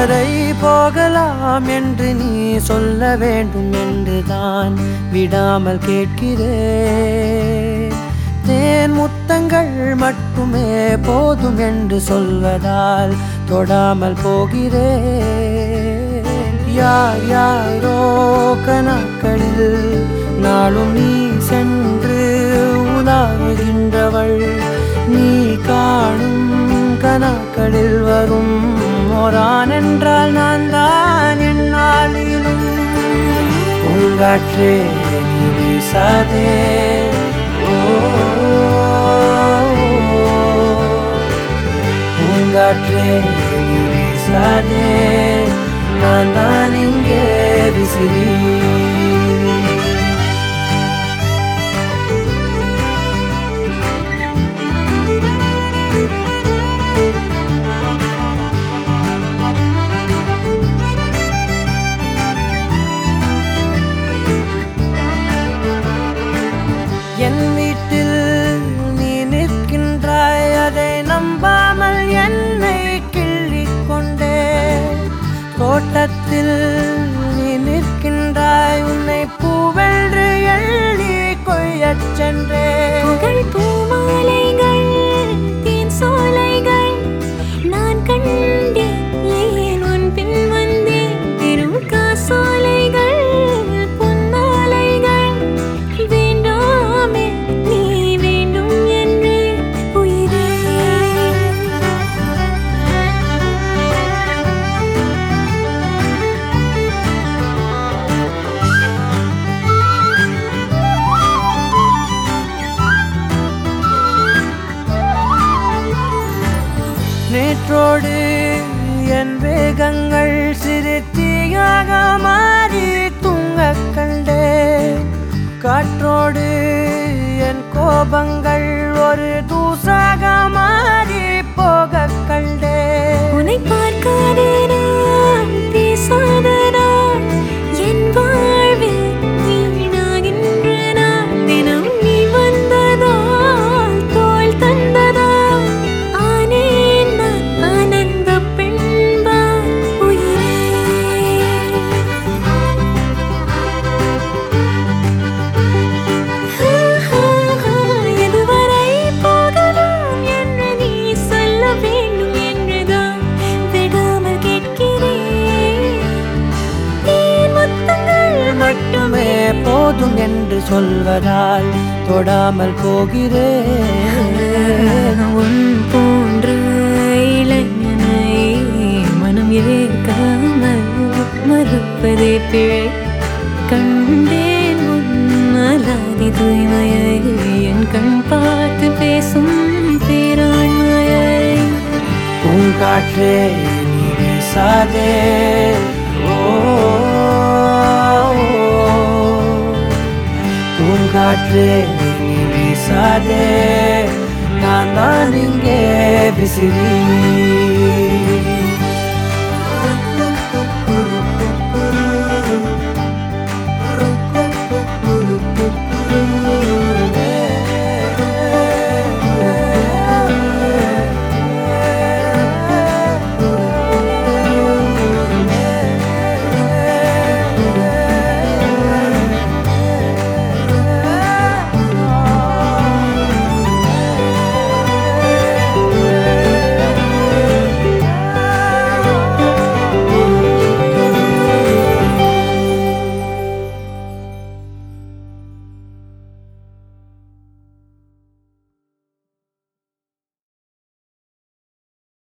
எதுவரை போகலாம் என்று நீ சொல்ல வேண்டும் என்றுதான் விடாமல் கேட்கிறேன் தேன் முத்தங்கள் மட்டுமே போதும் என்று சொல்வதால் தொடாமல் போகிறேன் யார் யாரோ கணக்களில் நாளும் நீ சென்று உலாவுகின்றவள் நீ காணும் கணக்களில் வரும் ஓரான் என்றால் நான் தான் என்னாலிலும் பூங்காற்றே நீ வீசாதே ஓ, பூங்காற்றே நீ வீசாதே நான் தான் இங்கே விசிறி என் வீட்டில் நீ நிற்கின்றாய் அதை நம்பாமல் என்னை கிள்ளிக் கொண்டே தோட்டத்தில் நீ நிற்கின்றாய் உன்னை பூவென்று எள்ளி கொய்யச் சென்றே புகழ் பூமாலைகள் தேன் சோலைகள் நான் கண்டேன் ஏன் உன் பின் வந்தேன் பெரும் காசோலைகள் பொன்மாலைகள் வேண்டாமே நீ வேண்டும் என்றே உயிரே நேற்றோடு என் வேகங்கள் சிறு தீயாக மாறி தூங்கக் கண்டேன் காற்றோடு என் கோபங்கள் ஒரு தூசாக மாறி போகக் கண்டேன் உன்னை பார்க்காத நான் பேசாத நான் என் வாழ்வில் வீணாகின்ற நான் தினம் நீ வந்ததால் தோள் தந்ததால் ஆனேன் நான் ஆனந்த பெண்பார் உயிரே எதுவரை போகலாம் என்று நீ சொல்ல வேண்டும் என்றுதான் விடாமல் கேட்கிறேன் தேன் முத்தங்கள் மட்டுமே போதும் என்று சொல்வதால் தொடாமல் போகிறேன் உன் போன்ற இளைஞனை மனம் ஏற்காமல் மறுப்பதே பிழை கண்டேன் உன் அலாதி தூய்மையை என் கண் பார்த்து பேசும் பேராண்மையை பூங்காற்றே நீ வீசாதே ஓ பூங்காற்றே நீ வீசாதே நான் தான் இங்கே விசிறி